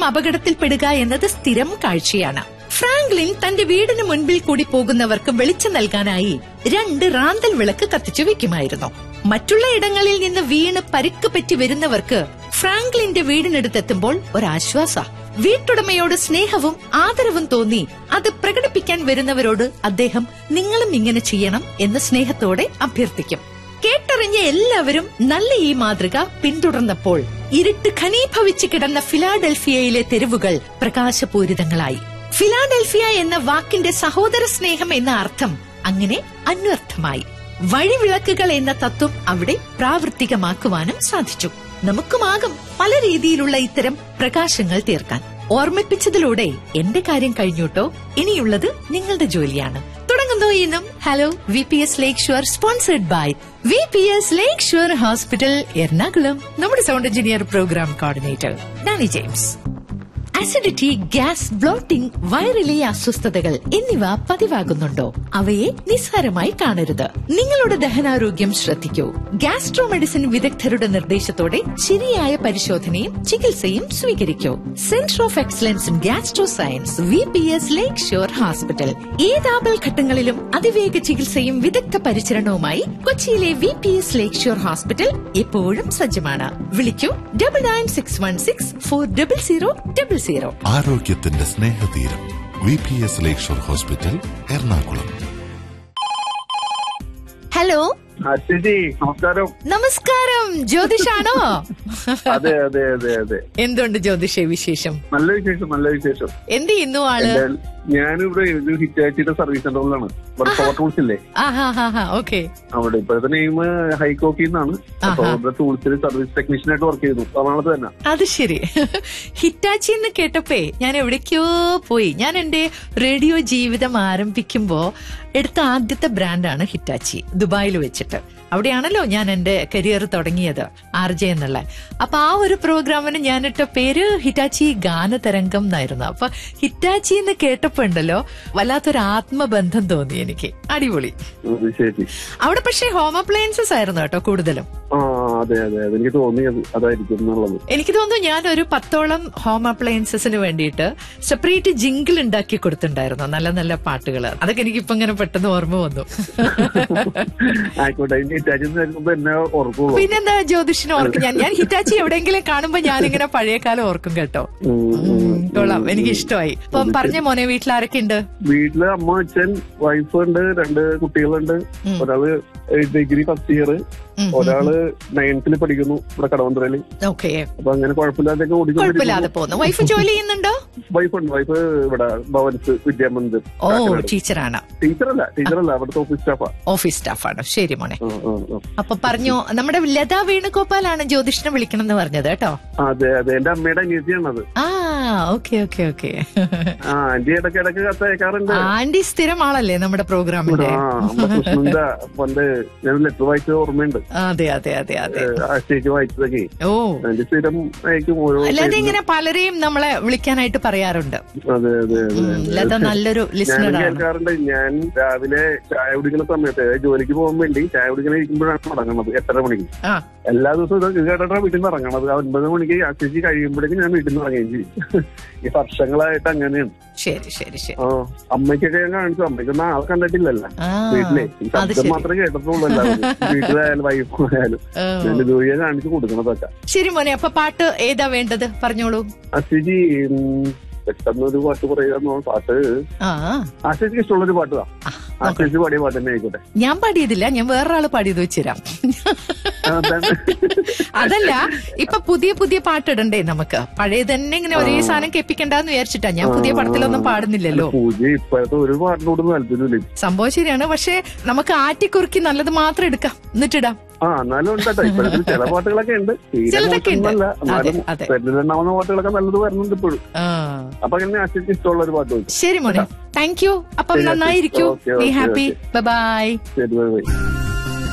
അപകടത്തിൽപ്പെടുക എന്നത് സ്ഥിരം കാഴ്ചയാണ് ഫ്രാങ്ക്ലിൻ തന്റെ വീടിന് മുൻപിൽ കൂടി പോകുന്നവർക്ക് വെളിച്ചം നൽകാനായി രണ്ട് റാന്തൽ വിളക്ക് കത്തിച്ചു വെക്കുമായിരുന്നു മറ്റുള്ള ഇടങ്ങളിൽ നിന്ന് വീണ് പരിക്ക് പറ്റി വരുന്നവർക്ക് ഫ്രാങ്ക്ലിന്റെ വീടിനടുത്തെത്തുമ്പോൾ ഒരാശ്വാസ വീട്ടുടമയോട് സ്നേഹവും ആദരവും തോന്നി അത് പ്രകടിപ്പിക്കാൻ വരുന്നവരോട് അദ്ദേഹം നിങ്ങളും ഇങ്ങനെ ചെയ്യണം എന്ന് സ്നേഹത്തോടെ അഭ്യർത്ഥിക്കും കേട്ടറിഞ്ഞ എല്ലാവരും നല്ല ഈ മാതൃക പിന്തുടർന്നപ്പോൾ ഇരുട്ട് ഘനീഭവിച്ച് കിടന്ന ഫിലാഡൽഫിയയിലെ തെരുവുകൾ പ്രകാശപൂരിതങ്ങളായി ഫിലാഡൽഫിയ എന്ന വാക്കിന്റെ സഹോദര സ്നേഹം എന്ന അർത്ഥം അങ്ങനെ അന്വർത്ഥമായി വഴിവിളക്കുകൾ എന്ന തത്വം അവിടെ പ്രാവർത്തികമാക്കുവാനും സാധിച്ചു നമുക്കുമാകും പല രീതിയിലുള്ള ഇത്തരം പ്രകാശങ്ങൾ തീർക്കാൻ ഓർമ്മിപ്പിച്ചതിലൂടെ എന്റെ കാര്യം കഴിഞ്ഞുട്ടോ ഇനിയുള്ളത് നിങ്ങളുടെ ജോലിയാണ് തുടങ്ങുന്നു ഇന്നും hello V P S lakeshore sponsored by V P S lakeshore hospital Ernakulam നമ്മുടെ sound engineer program coordinator Danny James acidity gas bloating വയറിലെ അസ്വസ്ഥതകൾ എന്നിവ പതിവാകുന്നുണ്ടോ അവയെ നിസ്സാരമായി കാണരുത് നിങ്ങളുടെ ദഹനാരോഗ്യം ശ്രദ്ധിക്കൂ ഗ്യാസ്ട്രോ മെഡിസിൻ വിദഗ്ധരുടെ നിർദ്ദേശത്തോടെ ശരിയായ പരിശോധനയും ചികിത്സയും സ്വീകരിക്കൂ centre of excellence in gastro science V P S lakeshore hospital ഏതാപൽ ഘട്ടങ്ങളിലും അതിവേഗ ചികിത്സയും വിദഗ്ധ പരിചരണവുമായി കൊച്ചിയിലെ V P S lakeshore hospital എപ്പോഴും സജ്ജമാണ് വിളിക്കൂ double nine six one six four double zero double zero ആരോഗ്യത്തിന്റെ സ്നേഹതീരം V P S lakeshore hospital Ernakulam hello Aswathi നമസ്കാരം നമസ്കാരം ജ്യോതിഷാണോ അതെ അതെ അതെ അതെ എന്തുണ്ട് ജ്യോതിഷ വിശേഷം നല്ല വിശേഷം നല്ല വിശേഷം എന്ത് ചെയ്യുന്നു ആള് എന്തായാലും ഞാനിവിടെ ഒരു ഹിറ്റാച്ചിയുടെ സർവീസ് സെന്ററിലാണ് ഇവിടെ പവർ ടൂൾസ് ഇല്ലേ ആ ഹാ ഹാ ഹാ ഓക്കെ അവിടെ ഇപ്പോഴത്തെ നെയിം ഹൈക്കോക്കി എന്നാണ് അപ്പൊ ആഹാ. ഇവിടെ ടൂൾസിൽ സർവീസ് ടെക്നീഷ്യൻ ആയിട്ട് വർക്ക് ചെയ്യുന്നു എറണാകുളത്ത് തന്നെ അത് ശരി ഹിറ്റാച്ചി എന്ന് കേട്ടപ്പേ ഞാൻ എവിടേക്കോ പോയി ഞാൻ എന്റെ റേഡിയോ ജീവിതം ആരംഭിക്കുമ്പോ എടുത്ത ആദ്യത്തെ ബ്രാൻഡാണ് ഹിറ്റാച്ചി ദുബായിൽ വെച്ചിട്ട് അവിടെയാണല്ലോ ഞാൻ എന്റെ കരിയർ തുടങ്ങിയത് ആർ ജെ എന്നുള്ള അപ്പൊ ആ ഒരു പ്രോഗ്രാമിന് ഞാനിട്ട പേര് ഹിറ്റാച്ചി ഗാനതരംഗം എന്നായിരുന്നു അപ്പൊ ഹിറ്റാച്ചി എന്ന് കേട്ടപ്പോ ഉണ്ടല്ലോ വല്ലാത്തൊരു ആത്മബന്ധം തോന്നി എനിക്ക് അടിപൊളി അത് ശരി അവിടെ പക്ഷേ ഹോം അപ്ലയൻസസ് ആയിരുന്നു കേട്ടോ കൂടുതലും ആ അതെ അതെ അതെ എനിക്ക് തോന്നിയത് അതായിരിക്കും എന്നുള്ളത് എനിക്ക് തോന്നുന്നു ഞാൻ ഒരു പത്തോളം ഹോം അപ്ലയൻസസിന് വേണ്ടിയിട്ട് സെപ്പറേറ്റ് ജിങ്കിൾ ഉണ്ടാക്കി കൊടുത്തിട്ടുണ്ടായിരുന്നു നല്ല നല്ല പാട്ടുകൾ അതൊക്കെ എനിക്ക് ഇപ്പൊ ഇങ്ങനെ പെട്ടെന്ന് ഓർമ്മ വന്നു ആയിക്കോട്ടെ ഇനി ഹിറ്റാച്ചി എന്ന് കേൾക്കുമ്പോ എന്നെ ഓർക്കുള്ളൂ പിന്നെന്താ ജ്യോതിഷിനെ ഓർക്കും ഞാൻ ഞാൻ ഹിറ്റാച്ചി എവിടെയെങ്കിലും കാണുമ്പോ ഞാനിങ്ങനെ പഴയ കാലം ഓർക്കും കേട്ടോ ഉം, ഉം, ഉം, കൊള്ളാം എനിക്ക് ഇഷ്ടമായി അപ്പൊ പറഞ്ഞ മോനെ വീട്ടിൽ ആരൊക്കെ ഉണ്ട് വീട്ടില് അമ്മ അച്ഛൻ വൈഫ് ഉണ്ട് രണ്ട് കുട്ടികളുണ്ട് ഉം. ഒരാള് ഡിഗ്രി ഫസ്റ്റ് ഇയർ ഉം, ഒരാള് നയൻത്തിൽ പഠിക്കുന്നു ഇവിടെ കടവന്ത്രയില് ഓക്കെ അപ്പൊ അങ്ങനെ കുഴപ്പമില്ലാതൊക്കെ കുഴപ്പമില്ലാതെ പോകുന്നു വൈഫ് ജോലി ചെയ്യുന്നുണ്ടോ വൈഫ് ഉണ്ട് വൈഫ് ഇവിടെ ഭവൻസ് വിദ്യാമന്ദിർ ഓ ടീച്ചറാണ് ടീച്ചറല്ല ടീച്ചറല്ല അവിടുത്തെ ഓഫീസ് സ്റ്റാഫാ ഓഫീസ് സ്റ്റാഫാണ് ശരി മോനെ ആ, ആ, ആ. അപ്പൊ പറഞ്ഞു നമ്മുടെ ലതാ വേണുഗോപാലാണ് ജ്യോതിഷിനെ വിളിക്കണം എന്ന് പറഞ്ഞത് കേട്ടോ അതെ അതെ എന്റെ അമ്മയുടെ അനിയത്തിയാണത് ആ ഓക്കെ ഓക്കെ ഓക്കെ ആ ആന്റി ഇടയ്ക്ക് ഇടയ്ക്ക് കത്തയക്കാറുണ്ട് ആന്റി സ്ഥിരം ആളല്ലേ നമ്മുടെ പ്രോഗ്രാമിന്റെ ആ അമ്മ കൃഷ്ണന്റെ പണ്ട് ഞാൻ ലെറ്റർ വായിച്ച ഓർമ്മയുണ്ട് അതെ അതെ അതെ അതെ ആ സ്റ്റേജ് വായിച്ചതൊക്കെ ഓ ആന്റി സ്ഥിരം അയക്കും ഓരോ അല്ലാതെ പേരിന്. ഇങ്ങനെ പലരെയും നമ്മളെ വിളിക്കാനായിട്ട് പറയാറുണ്ട് അതെ അതെ അതെ ഉം, അതെ. ലത നല്ലൊരു ഞാനും ലിസണർ ആണ് കേൾക്കാറുണ്ട് ഞാൻ രാവിലെ ചായ കുടിക്കുന്ന സമയത്ത് അതായത് ജോലിക്ക് പോകാൻ വേണ്ടി ചായ കുടിക്കുന്ന ഇരിക്കുമ്പോഴാണ് തുടങ്ങുന്നത് എട്ടര മണിക്ക് ആ എല്ലാ ദിവസവും ഇത് കേട്ടിട്ടാണ് വീട്ടിൽ നിന്ന് ഇറങ്ങണത് ആ ഒൻപത് മണിക്ക് അച്ഛച്ചി കഴിയുമ്പോഴേക്കും ഞാൻ വീട്ടിൽ നിന്ന് ഇറങ്ങുകയും ചെയ്യും ഈ വർഷങ്ങളായിട്ട് അങ്ങനെയാണ് ശരി ശരി ശരി ആ അമ്മയ്ക്കൊക്കെ ഞാൻ കാണിച്ചു അമ്മയ്ക്കൊന്നും ആളെ കണ്ടിട്ടില്ലല്ലോ ആ വീട്ടിലെ ഈ അത് ശബ്ദം ശരി മാത്രമേ കേട്ടിട്ടുള്ളൂ എല്ലാവരും വീട്ടിലായാലും വൈഫായാലും ഓ. ഞാൻ ഇതുവഴിയെ കാണിച്ചു കൊടുക്കണതൊക്കെ ശരി മോനെ അപ്പൊ പാട്ട് ഏതാ വേണ്ടത് പറഞ്ഞോളൂ അച്ഛജി പെട്ടെന്ന് ഒരു പാട്ട് പറയുക പാട്ട് ആ ആശയ്ക്ക് ഇഷ്ടമുള്ളൊരു പാട്ട് താ ആശയ്ക്ക് പാടിയ പാട്ട് തന്നെ ആയിക്കോട്ടെ ഞാൻ പാടിയതില്ല ഞാൻ വേറൊരാള് പാടിയത് വെച്ചുതരാം ആ, അതാണ്. അതല്ല ഇപ്പൊ പുതിയ പുതിയ പാട്ടിടണ്ടേ നമുക്ക് പഴയ തന്നെ ഇങ്ങനെ ഒരേ സാധനം കേൾപ്പിക്കണ്ടെന്ന് വിചാരിച്ചിട്ടാ ഞാൻ പുതിയ പടത്തിലൊന്നും പാടുന്നില്ലല്ലോ പൂജ ഇപ്പോഴത്തെ ഒരു പാട്ടിനോടും താല്പര്യമില്ല സംഭവം ശരിയാണ് പക്ഷെ നമുക്ക് ആറ്റിക്കുറുക്കി നല്ലത് മാത്രം എടുക്കാം എന്നിട്ടിടാം ആ എന്നാലും ഉണ്ട് കേട്ടോ ഇപ്പോഴത്തെ ചില പാട്ടുകളൊക്കെ ഉണ്ട് തീരെ ചിലതൊക്കെ ഉണ്ട്. മോശമൊന്നുമല്ല. എന്നാലും അതെ, അതെ. പെരുന്നാവുന്ന പാട്ടുകളൊക്കെ നല്ലത് വരുന്നുണ്ട് ഇപ്പോഴും ആ അപ്പൊ അങ്ങനെ അച്ഛക്ക് ഇഷ്ടമുള്ള ഒരു പാട്ട് വെച്ചു ശരി മോനെ താങ്ക് യു അപ്പം ശരി, നന്നായിരിക്കൂ okay, be okay, happy okay. Bye ശരി ബൈ ബൈ